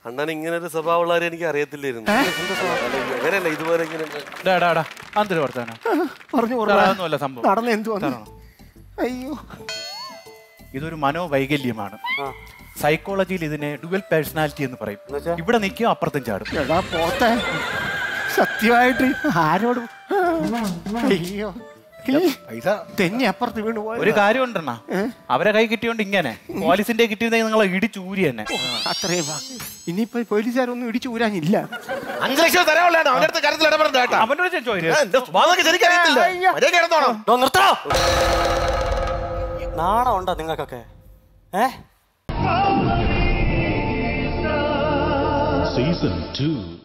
അണ്ണൻ ഇങ്ങനെ ഒരു സ്വഭാവമുള്ളവരെ എനിക്ക് അറിയത്തില്ലായിരുന്നു അല്ല, അങ്ങനെയല്ല ഇതുപോലെ ഇങ്ങനെ ഡാ ഡാ ഡാ അന്തൊരു വർത്താനം പറഞ്ഞു സാറേ, അതൊന്നുമല്ല സംഭവം നടന്ന എന്തുവാ തരണം. അയ്യോ ഇതൊരു മനോവൈകല്യമാണ് സൈക്കോളജിയിൽ ഇതിനെ ഡുവൽ പേഴ്സണാലിറ്റി എന്ന് പറയും ഇവിടെ നിൽക്കും അപ്പുറത്തും ചാടും എടാ പോത്തെ സത്യമായിട്ട് ആരോട് അയ്യോ ഈ പൈസ തെന്നി അപ്പുറത്ത് വീണ് ഒരു പോയ കാര്യം ഉണ്ടെണ്ണ അവരെ കൈ കിട്ടിയോണ്ട് ഇങ്ങനെ പോലീസിന്റെ കിട്ടിയിരുന്നെങ്കിൽ നിങ്ങളെ ഇടിച്ചൂരി തന്നെ അത്രയും വാ. ഇനിയിപ്പോ പോലീസുകാരൊന്നും ഇടിച്ചു ഊരാനില്ല അഞ്ച് ലക്ഷം തരാനുള്ളതാണ് അവന്റെ അടുത്ത് കാര്യത്തിൽ ഇടപെടണ്ട കേട്ടാ അവനോട് ഞാൻ ചോദിച്ചു ഏ, എന്റെ സ്വഭാവമൊക്കെ ശരിക്കും അറിയത്തില്ല മര്യാദയ്ക്ക് കിടന്നോണം ഡോ, നിർത്തോ നാണം ഉണ്ടോ നിങ്ങൾക്കൊക്കെ ഏ Season 2